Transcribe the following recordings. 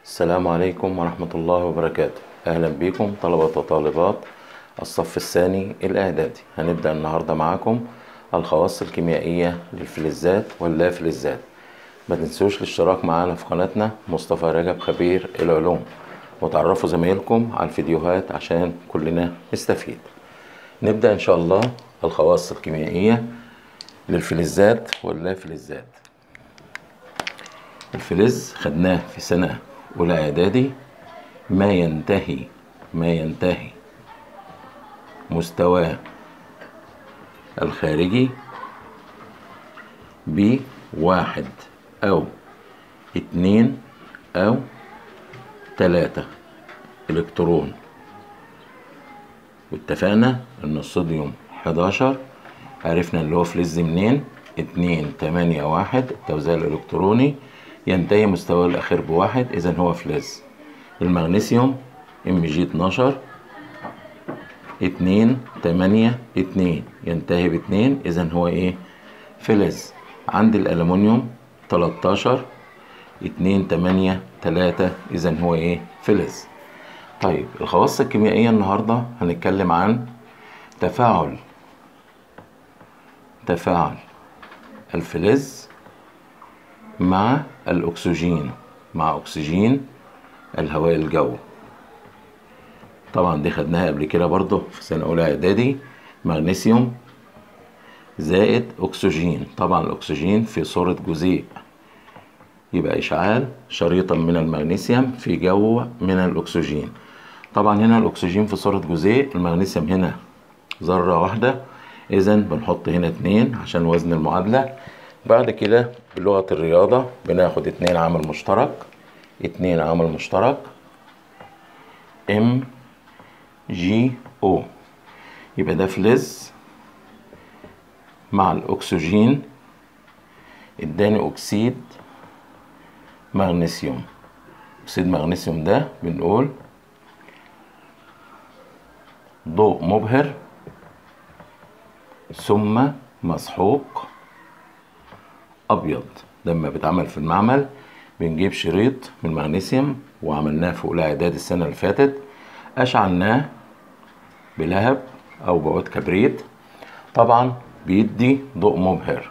السلام عليكم ورحمة الله وبركاته أهلا بكم طلبة وطالبات الصف الثاني الإعدادي هنبدأ النهاردة معاكم الخواص الكيميائية للفلزات واللافلزات ما تنسوش الاشتراك معانا في قناتنا مصطفى رجب خبير العلوم وتعرفوا زمايلكم على الفيديوهات عشان كلنا نستفيد نبدأ إن شاء الله الخواص الكيميائية للفلزات واللافلزات الفلز خدناه في سنة أولى إعدادي ما ينتهي ما ينتهي مستواه الخارجي بواحد أو اتنين أو تلاتة إلكترون واتفقنا إن الصوديوم حداشر عرفنا اللي هو فلز منين اتنين تمانية واحد التوزيع الإلكتروني ينتهي مستواه الأخير بواحد إذا هو فلز المغنيسيوم ام جي اتناشر اتنين تمانية اتنين ينتهي باتنين إذا هو إيه فلز عندي الألمونيوم تلاتاشر اتنين تمانية تلاتة إذا هو إيه فلز طيب الخواص الكيميائية النهاردة هنتكلم عن تفاعل تفاعل الفلز مع الأكسجين مع أكسجين الهواء الجوي طبعا دي خدناها قبل كده برضو في سنة أولى إعدادي مغنيسيوم زائد أكسجين طبعا الأكسجين في صورة جزيء يبقى إشعال شريطا من المغنيسيوم في جو من الأكسجين طبعا هنا الأكسجين في صورة جزيء المغنيسيوم هنا ذرة واحدة إذا بنحط هنا اتنين عشان وزن المعادلة بعد كده بلغة الرياضة بناخد اتنين عامل مشترك اتنين عامل مشترك ام جي او يبقى ده فلز مع الأكسجين اداني أكسيد مغنيسيوم أكسيد مغنيسيوم ده بنقول ضوء مبهر ثم مسحوق ابيض لما بيتعمل في المعمل بنجيب شريط من مغنيسيوم وعملناه في اولى اعدادي السنه اللي فاتت اشعلناه بلهب او بعود كبريت طبعا بيدي ضوء مبهر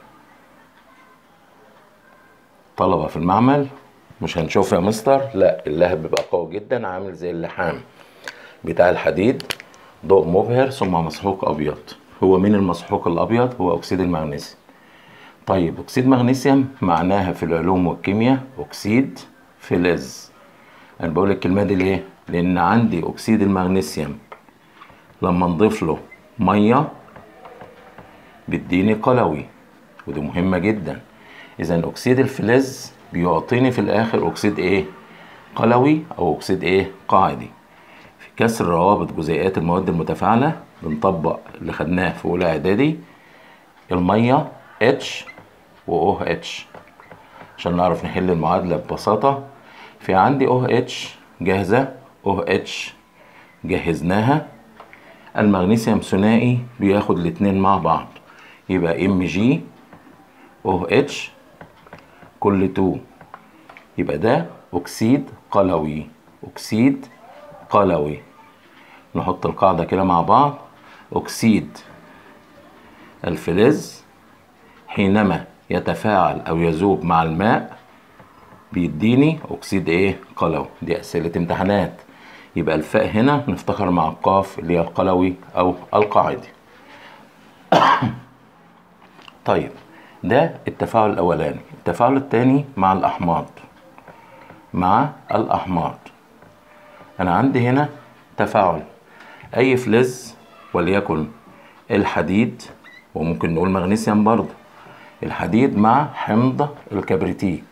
طلبة في المعمل مش هنشوف يا مستر لا اللهب بيبقى قوي جدا عامل زي اللحام بتاع الحديد ضوء مبهر ثم مسحوق ابيض هو مين المسحوق الابيض هو اكسيد المغنيسيوم طيب اكسيد مغنيسيوم معناها في العلوم والكيمياء اكسيد فلز انا بقول الكلمه دي ليه لان عندي اكسيد المغنيسيوم لما نضيف له ميه بيديني قلوي ودي مهمه جدا اذا اكسيد الفلز بيعطيني في الاخر اكسيد ايه قلوي او اكسيد ايه قاعدي في كسر روابط جزيئات المواد المتفاعله بنطبق اللي خدناه في اولى اعدادي الميه اتش و او اتش عشان نعرف نحل المعادلة ببساطة في عندي او اتش جاهزة او اتش جهزناها المغنيسيوم ثنائي بياخد الاتنين مع بعض يبقى ام جي او اتش كل تو يبقى ده اكسيد قلوي اكسيد قلوي نحط القاعدة كده مع بعض اكسيد الفلز حينما يتفاعل او يذوب مع الماء بيديني اكسيد ايه قلوي دي اسئله امتحانات يبقى الفاء هنا نفتكر مع القاف اللي هي القلوي او القاعدي طيب ده التفاعل الاولاني التفاعل الثاني مع الاحماض مع الاحماض انا عندي هنا تفاعل اي فلز وليكن الحديد وممكن نقول مغنيسيوم برضه الحديد مع حمض الكبريتيك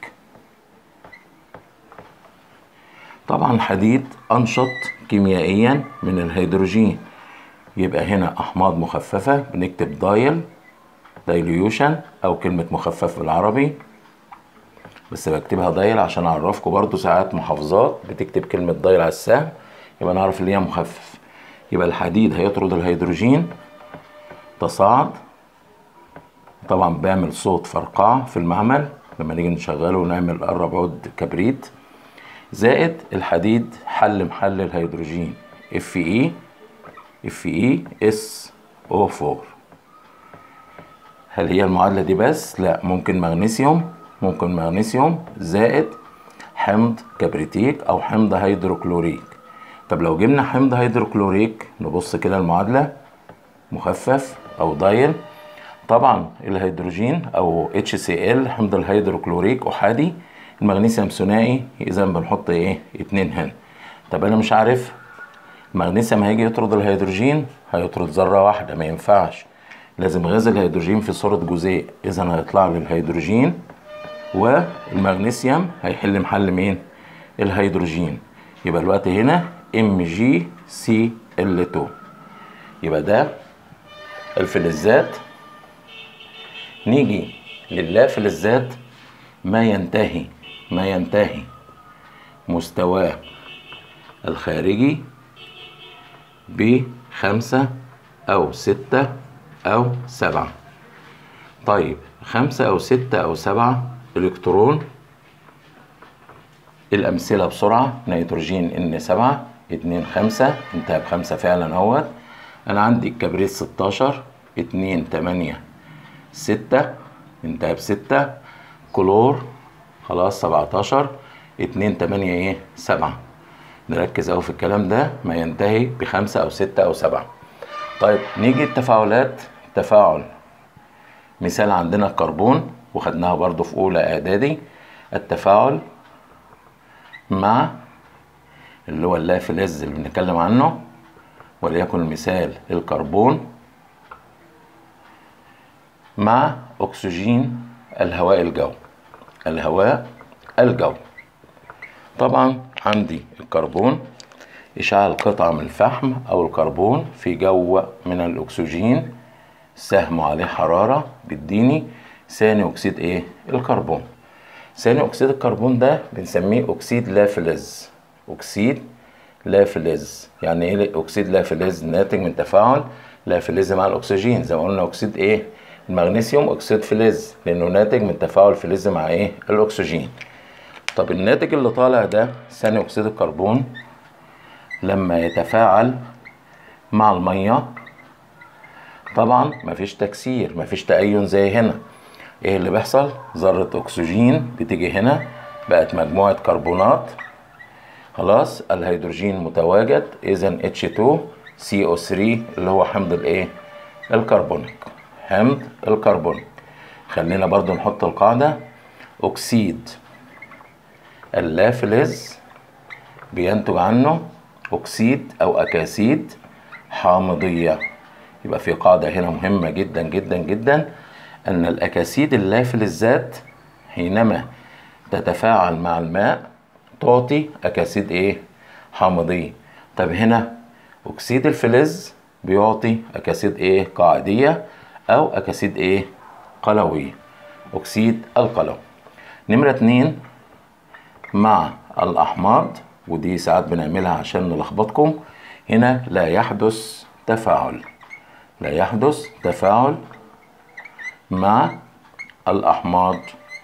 طبعا الحديد انشط كيميائيا من الهيدروجين يبقى هنا احماض مخففة بنكتب دايل دايليوشن او كلمة مخفف بالعربي بس بكتبها دايل عشان اعرفكم برضو ساعات محافظات بتكتب كلمة دايل على السهم يبقى نعرف اللي هي مخفف يبقى الحديد هيطرد الهيدروجين تصاعد طبعا بيعمل صوت فرقعة في المعمل لما نيجي نشغله ونعمل قرب عود كبريت زائد الحديد حل محل الهيدروجين اف اي اف اي اس او 4 هل هي المعادلة دي بس؟ لا ممكن مغنيسيوم ممكن مغنيسيوم زائد حمض كبريتيك او حمض هيدروكلوريك طب لو جبنا حمض هيدروكلوريك نبص كده المعادلة مخفف او دايل طبعا الهيدروجين او HCl حمض الهيدروكلوريك احادي المغنيسيوم ثنائي اذا بنحط ايه اتنين هنا طب انا مش عارف المغنيسيوم هيجي يطرد الهيدروجين هيطرد ذره واحده ما ينفعش لازم غاز الهيدروجين في صوره جزيء اذا هيطلع لي الهيدروجين والمغنيسيوم هيحل محل مين الهيدروجين يبقى الوقت هنا MgCl2 يبقى ده الفلزات نيجي لله فلزات ما ينتهي ما ينتهي مستواه الخارجي بخمسة أو ستة أو سبعة طيب خمسة أو ستة أو سبعة إلكترون الأمثلة بسرعة نيتروجين إن سبعة اتنين خمسة انتهى بخمسة فعلا اهوت أنا عندي الكبريت ستاشر اتنين تمانية ستة انتهى بستة كلور خلاص سبعتاشر اتنين تمانية ايه سبعة نركز أوي في الكلام ده ما ينتهي بخمسة أو ستة أو سبعة طيب نيجي التفاعلات تفاعل مثال عندنا الكربون وخدناها برضو في أولى إعدادي التفاعل مع اللي هو اللافلز اللي بنتكلم عنه وليكن المثال الكربون مع أكسجين الهواء الجو الهواء الجو طبعا عندي الكربون إشعال قطعة من الفحم أو الكربون في جو من الأكسجين سهم عليه حرارة بيديني ثاني أكسيد إيه؟ الكربون ثاني أكسيد الكربون ده بنسميه أكسيد لا فلز أكسيد لا فلز يعني إيه أكسيد لا فلز ناتج من تفاعل لا فلز مع الأكسجين زي ما قلنا أكسيد إيه؟ المغنيسيوم أكسيد فلز لأنه ناتج من تفاعل فلز مع إيه؟ الأكسجين طب الناتج اللي طالع ده ثاني أكسيد الكربون لما يتفاعل مع المية طبعا مفيش تكسير مفيش تأين زي هنا ايه اللي بيحصل ذرة اكسجين بتيجي هنا بقت مجموعة كربونات خلاص الهيدروجين متواجد اذا H2CO3 اللي هو حمض الايه الكربونيك حمض الكربونيك خلينا برضو نحط القاعدة اكسيد اللافلز بينتج عنه اكسيد او اكاسيد حامضيه يبقى في قاعده هنا مهمه جدا جدا جدا ان الاكاسيد اللافلزات حينما تتفاعل مع الماء تعطي اكاسيد ايه حامضيه طب هنا اكسيد الفلز بيعطي اكاسيد ايه قاعديه او اكاسيد ايه قلويه اكسيد القلوي نمره اتنين مع الأحماض ودي ساعات بنعملها عشان نلخبطكم هنا لا يحدث تفاعل لا يحدث تفاعل مع الأحماض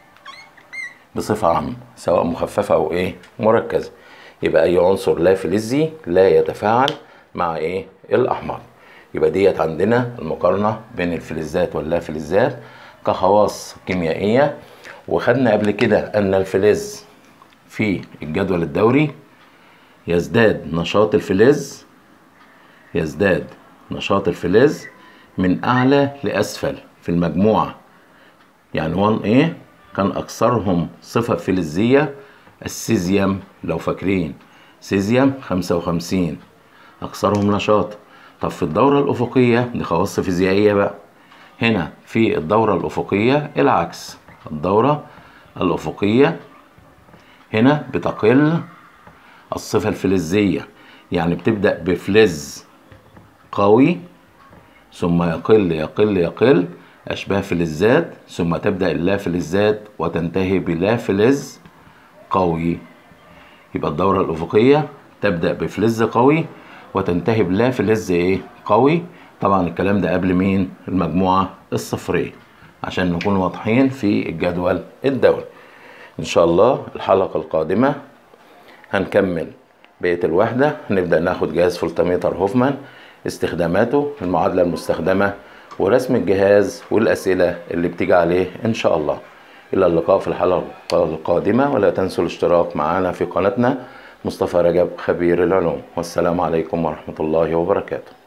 بصفة عامة سواء مخففة أو إيه مركزة يبقى أي عنصر لا فلزي لا يتفاعل مع إيه الأحماض يبقى ديت عندنا المقارنة بين الفلزات واللا فلزات كخواص كيميائية وخدنا قبل كده أن الفلز في الجدول الدوري يزداد نشاط الفلز يزداد نشاط الفلز من أعلى لأسفل في المجموعة يعني 1A كان أكثرهم صفة فلزية السيزيوم لو فاكرين سيزيوم 55 أكثرهم نشاط طب في الدورة الأفقية دي خواص فيزيائية بقى هنا في الدورة الأفقية العكس الدورة الأفقية هنا بتقل الصفة الفلزية يعني بتبدأ بفلز قوي ثم يقل يقل يقل أشباه فلزات ثم تبدأ اللا فلزات وتنتهي بلا فلز قوي يبقى الدورة الأفقية تبدأ بفلز قوي وتنتهي بلا فلز إيه قوي طبعا الكلام ده قبل مين المجموعة الصفرية عشان نكون واضحين في الجدول الدوري إن شاء الله الحلقة القادمة هنكمل بقية الوحدة نبدأ ناخد جهاز فولتميتر هوفمان استخداماته المعادلة المستخدمة ورسم الجهاز والأسئلة اللي بتيجي عليه إن شاء الله إلى اللقاء في الحلقة القادمة ولا تنسوا الاشتراك معنا في قناتنا مصطفى رجب خبير العلوم والسلام عليكم ورحمة الله وبركاته